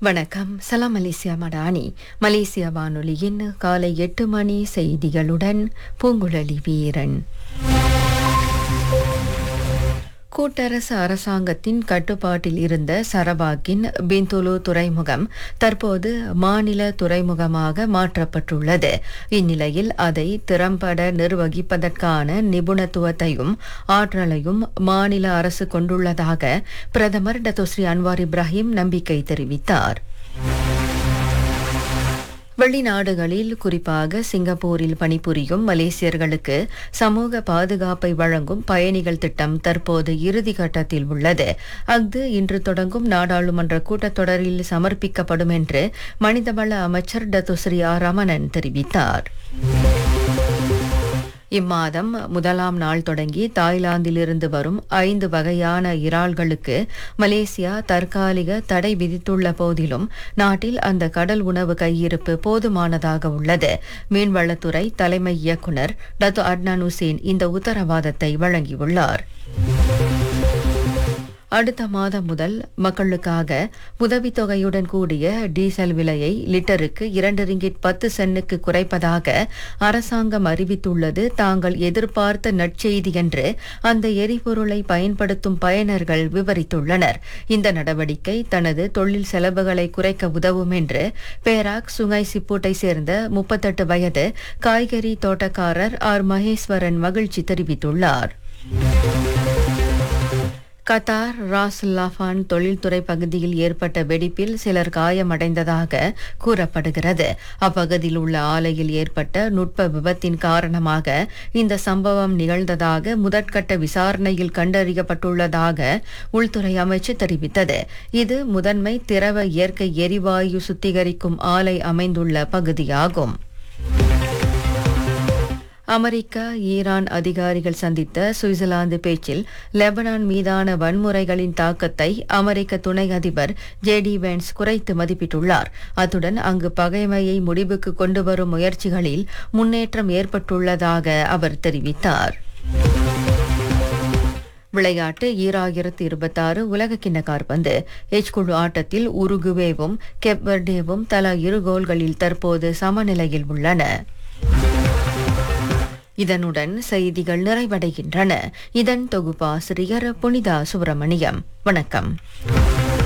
வணக்கம் சலாம் Malaysia Madani Malaysia வானொலியின் காலை எட்டு மணி செய்திகளுடன் பூங்குழலி வீரன் கூட்டரசு அரசாங்கத்தின் கட்டுப்பாட்டில் இருந்த சரபாக்கின் பிந்துலு துறைமுகம் தற்போது மாநில துறைமுகமாக மாற்றப்பட்டுள்ளது இந்நிலையில் அதை திறம்பட நிர்வகிப்பதற்கான நிபுணத்துவத்தையும் ஆற்றலையும் மாநில அரசு கொண்டுள்ளதாக பிரதமர் டத்தோஸ்ரீ அன்வார் இப்ராஹிம் நம்பிக்கை தெரிவித்தார் வெளிநாடுகளில் குறிப்பாக சிங்கப்பூரில் பணிபுரியும் மலேசியர்களுக்கு சமூக பாதுகாப்பை வழங்கும் பயணிகள் திட்டம் தற்போது இறுதி கட்டத்தில் உள்ளது அஃது இன்று தொடங்கும் நாடாளுமன்ற கூட்டத்தொடரில் சமர்ப்பிக்கப்படும் என்று மனிதவள அமைச்சர் டத்துஸ்ரீ ஆர் ரமணன் தெரிவித்தார் இம்மாதம் முதலாம் நாள் தொடங்கி தாய்லாந்திலிருந்து வரும் ஐந்து வகையான இறால்களுக்கு மலேசியா தற்காலிக தடை விதித்துள்ள போதிலும் நாட்டில் அந்த கடல் உணவு கையிருப்பு போதுமானதாக உள்ளது மீன்வளத்துறை தலைமை இயக்குநர் டத்து அட்னான் உசேன் இந்த உத்தரவாதத்தை வழங்கியுள்ளார் அடுத்த மாதம் முதல் மக்களுக்காக உதவித்தொகையுடன் கூடிய டீசல் விலையை லிட்டருக்கு இரண்டு ரிங்கிட் பத்து சென்னுக்கு குறைப்பதாக அரசாங்கம் அறிவித்துள்ளது தாங்கள் எதிர்பார்த்த நற்செய்தி என்று அந்த எரிபொருளை பயன்படுத்தும் பயனர்கள் விவரித்துள்ளனர் இந்த நடவடிக்கை தனது தொழில் செலவுகளை குறைக்க உதவும் என்று பேராக் சுங்கை சிப்பூட்டை சேர்ந்த முப்பத்தெட்டு வயது காய்கறி தோட்டக்காரர் ஆர் மகேஸ்வரன் மகிழ்ச்சி தெரிவித்துள்ளார் கத்தார் ராஸ் லாஃபான் தொழில்துறை பகுதியில் ஏற்பட்ட வெடிப்பில் சிலர் காயமடைந்ததாக கூறப்படுகிறது அப்பகுதியில் உள்ள ஆலையில் ஏற்பட்ட நுட்ப விபத்தின் காரணமாக இந்த சம்பவம் நிகழ்ந்ததாக முதற்கட்ட விசாரணையில் கண்டறியப்பட்டுள்ளதாக உள்துறை அமைச்சு தெரிவித்தது இது முதன்மை திரவ இயற்கை எரிவாயு சுத்திகரிக்கும் ஆலை அமைந்துள்ள பகுதியாகும் அமெரிக்கா ஈரான் அதிகாரிகள் சந்தித்த சுவிட்சர்லாந்து பேச்சில் லெபனான் மீதான வன்முறைகளின் தாக்கத்தை அமெரிக்க துணை அதிபர் ஜே டி வேன்ஸ் குறைத்து மதிப்பிட்டுள்ளார் அத்துடன் அங்கு பகைமையை முடிவுக்கு கொண்டு வரும் முயற்சிகளில் முன்னேற்றம் ஏற்பட்டுள்ளதாக அவர் தெரிவித்தார் விளையாட்டு ஈராயிரத்து இருபத்தாறு உலகக்கிண்ண காற்பந்து எச் குழு ஆட்டத்தில் உருகுவேவும் கெப்பர்டேவும் தலா இரு கோல்களில் தற்போது சமநிலையில் உள்ளன இதனுடன் செய்திகள் நிறைவடைகின்றன இதன் தொகுப்பாசிரியர் புனிதா சுப்பிரமணியம் வணக்கம்